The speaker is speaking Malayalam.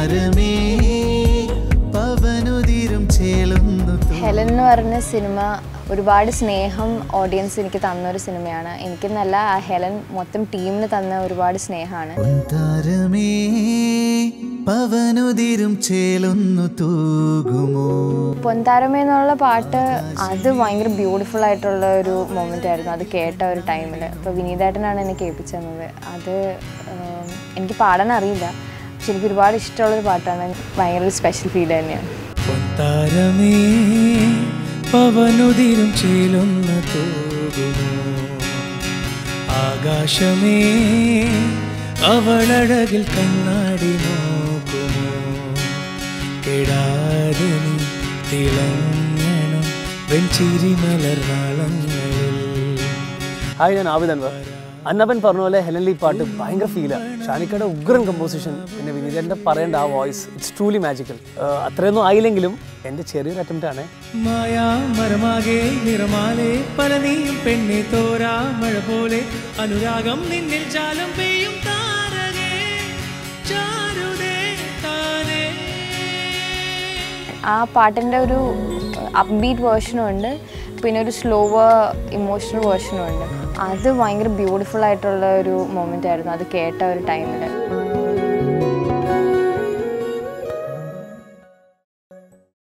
പൊന്താരമേ പവനുതിരും ചേലുന്നു ഹെലൻ എന്ന് പറഞ്ഞ സിനിമ ഒരുപാട് സ്നേഹം ഓഡിയൻസ് എനിക്ക് തന്ന ഒരു സിനിമയാണ് എനിക്കെന്നല്ല ആ ഹെലൻ മൊത്തം ടീമിന് തന്ന ഒരുപാട് സ്നേഹമാണ് പൊന്താരമേ പവനുതിരും ചേലുന്നു തൂകുമോ പൊന്താരമേ എന്നുള്ള പാട്ട് അത് ഭയങ്കര ബ്യൂട്ടിഫുൾ ആയിട്ടുള്ള ഒരു മൊമെൻ്റ് ആയിരുന്നു അത് കേട്ട ഒരു ടൈമിൽ അപ്പോൾ വിനീതേട്ടനാണ് എന്നെ കേൾപ്പിച്ചു തന്നത് അത് ഉം, എനിക്ക് പാടാൻ അറിയില്ല പക്ഷെ എനിക്ക് ഒരുപാട് ഇഷ്ടമുള്ളൊരു പാട്ടാണ് ഭയങ്കര ഒരു സ്പെഷ്യൽ ഫീൽ തന്നെയാണ് പൊന്താരമേ പവനുതിരും ചേലുന്ന തൂകുമോ ആകാശമേ അവളഴകിൽ കണ്ണാടി നോക്കുമോ കെടാതെ നീ തിളങ്ങണം വെഞ്ചിരി മലർനാളങ്ങളിൽ ഹായ് ഞാൻ ആബിദ് അൻവർ അന്നപ്പൻ പറഞ്ഞ പോലെ ഹെലൻലി പാട്ട് ഭയങ്കര ഫീലാണ് ഷാനിക്കയുടെ ഉഗ്രൻ കമ്പോസിഷൻ പിന്നെ വിനീതൻ്റെ പറയേണ്ട ആ വോയിസ് ഇറ്റ്സ് ട്രൂലി മാജിക്കൽ അത്രയൊന്നും ആയില്ലെങ്കിലും എൻ്റെ ചെറിയൊരു അറ്റംപ്റ്റ് ആണ് മായാ മരമാകെ നിറമാലെ പല നീയും പെണ്ണെ തോരാ മഴ പോലെ അനുരാഗം നിന്നിൽ ജാലം പെയ്യും താരകേ ചാരുതേ താനേ ആ പാട്ടിൻ്റെ ഒരു അപ്ബീറ്റ് വേർഷനും ഉണ്ട് പിന്നെ ഒരു സ്ലോവർ ഇമോഷണൽ വേർഷനും ഉണ്ട് അത് ഭയങ്കര ബ്യൂട്ടിഫുൾ ആയിട്ടുള്ള ഒരു മൊമെൻ്റ് ആയിരുന്നു അത് കേട്ട ഒരു ടൈമിൽ